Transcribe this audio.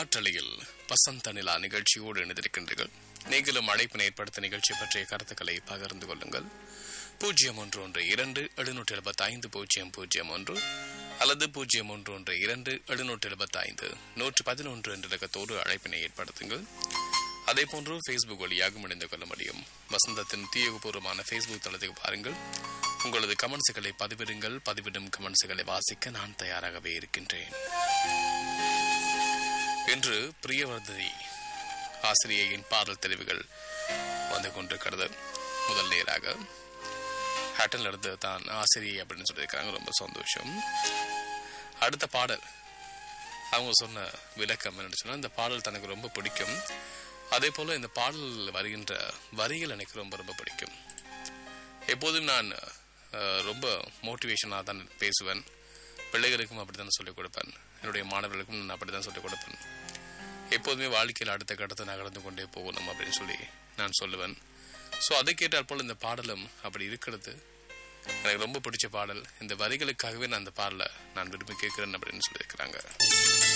காற்றலையில் வசந்த நிலா நிகழ்ச்சியோடு இணைந்திருக்கின்றீர்கள் நீங்களும் அழைப்பினை ஏற்படுத்த நிகழ்ச்சி பற்றிய கருத்துக்களை பகிர்ந்து கொள்ளுங்கள் பூஜ்ஜியம் ஒன்று ஒன்று இரண்டு எழுநூற்றி எழுபத்தி ஐந்து பூஜ்ஜியம் பூஜ்ஜியம் ஒன்று அல்லது பூஜ்ஜியம் ஒன்று ஒன்று இரண்டு எழுநூற்றி எழுபத்தி ஐந்து நூற்று பதினொன்று என்ற இலக்கத்தோடு அழைப்பினை ஏற்படுத்துங்கள் அதே போன்று ஃபேஸ்புக் வழியாக இணைந்து கொள்ள முடியும் வசந்தத்தின் தீயகபூர்வமான ஃபேஸ்புக் தளத்துக்கு பாருங்கள் உங்களது கமெண்ட்ஸுகளை பதிவிடுங்கள் பதிவிடும் கமெண்ட்ஸுகளை வாசிக்க நான் தயாராகவே இருக்கின்றேன் இன்று பிரியவர்தனி ஆசிரியையின் பாடல் தெரிவுகள் வந்து கொண்டிருக்கிறது முதல் நேராக ஹேட்டன்ல இருந்து தான் ஆசிரியை அப்படின்னு சொல்லியிருக்காங்க ரொம்ப சந்தோஷம் அடுத்த பாடல் அவங்க சொன்ன விளக்கம் என்னன்னு சொன்னா இந்த பாடல் தனக்கு ரொம்ப பிடிக்கும் அதே போல இந்த பாடல் வருகின்ற வரிகள் எனக்கு ரொம்ப ரொம்ப பிடிக்கும் எப்போதும் நான் அஹ், ரொம்ப மோட்டிவேஷனாக தான் பேசுவேன் பிள்ளைகளுக்கும் அப்படித்தான் சொல்லிக் கொடுப்பேன் என்னுடைய மாணவர்களுக்கும் நான் அப்படித்தான் சொல்லிக் கொடுப்பேன் எப்போதுமே வாழ்க்கையில் அடுத்த கட்டத்தை நகர்ந்து கொண்டே போகணும் அப்படின்னு சொல்லி நான் சொல்லுவேன் ஸோ அதை கேட்டால் போல் இந்த பாடலும் அப்படி இருக்கிறது எனக்கு ரொம்ப பிடிச்ச பாடல் இந்த வரிகளுக்காகவே நான் இந்த பாடலை நான் விரும்பி கேட்கிறேன் அப்படின்னு சொல்லியிருக்கிறாங்க